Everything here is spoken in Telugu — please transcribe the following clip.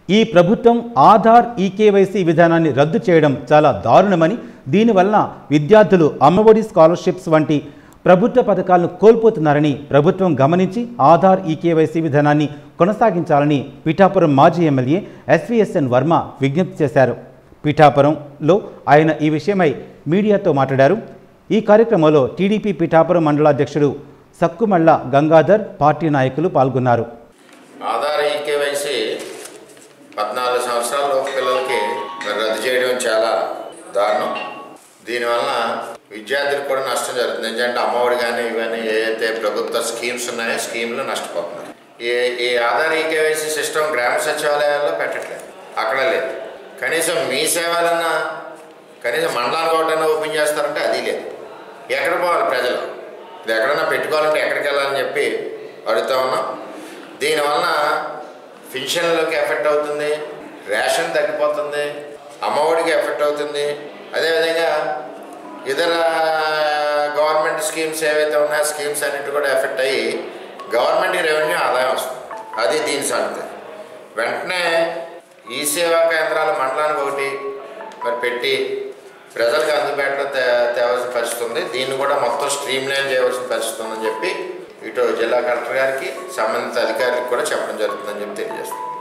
ఈ ప్రభుత్వం ఆధార్ ఈకేవైసీ విధానాన్ని రద్దు చేయడం చాలా దారుణమని దీనివల్ల విద్యార్థులు అమ్మఒడి స్కాలర్షిప్స్ వంటి ప్రభుత్వ పథకాలను కోల్పోతున్నారని ప్రభుత్వం గమనించి ఆధార్ ఈకేవైసీ విధానాన్ని కొనసాగించాలని పిఠాపురం మాజీ ఎమ్మెల్యే ఎస్విఎస్ఎన్ వర్మ విజ్ఞప్తి చేశారు పిఠాపురంలో ఆయన ఈ విషయమై మీడియాతో మాట్లాడారు ఈ కార్యక్రమంలో టీడీపీ పిఠాపురం మండలాధ్యక్షుడు సక్కుమళ్ళ గంగాధర్ పార్టీ నాయకులు పాల్గొన్నారు ఆధార్ ఈకేవైసీ పద్నాలుగు సంవత్సరాల లోపు పిల్లలకి మరి రద్దు చేయడం చాలా దారుణం దీనివలన విద్యార్థులకు కూడా నష్టం జరుగుతుంది ఎందుకంటే అమ్మఒడి కానీ ఇవన్నీ ఏదైతే ప్రభుత్వ స్కీమ్స్ ఉన్నాయో స్కీమ్లు నష్టపోతున్నారు ఈ ఈ ఆధార్ ఈకేవైసీ సిస్టమ్ గ్రామ సచివాలయాల్లో పెట్టట్లేదు అక్కడ లేదు కనీసం మీ సేవలన్నా కనీసం మండలానికి ఒకటైనా ఓపెన్ చేస్తారంటే అది లేదు ఎక్కడ పోవాలి ప్రజలు ఇది ఎక్కడైనా పెట్టుకోవాలంటే ఎక్కడికి వెళ్ళాలని చెప్పి అడుగుతా ఉన్నాం దీనివలన పెన్షన్లోకి ఎఫెక్ట్ అవుతుంది రేషన్ తగ్గిపోతుంది అమ్మఒడికి ఎఫెక్ట్ అవుతుంది అదేవిధంగా ఇతర గవర్నమెంట్ స్కీమ్స్ ఏవైతే ఉన్నాయో స్కీమ్స్ అన్నిటి కూడా ఎఫెక్ట్ అయ్యి గవర్నమెంట్కి రెవెన్యూ ఆదాయం వస్తుంది అది దీని సంగతి వెంటనే ఈ సేవా కేంద్రాల మండలానికి ఒకటి మరి పెట్టి ప్రజలకు అందుబాటులో తే తేవాల్సిన పరిస్థితి ఉంది దీన్ని కూడా మొత్తం స్ట్రీమ్ లైన్ చేయవలసిన పరిస్థితి ఉందని చెప్పి ఇటు జిల్లా కలెక్టర్ గారికి సంబంధిత అధికారులకు కూడా చెప్పడం జరుగుతుందని చెప్పి తెలియజేస్తుంది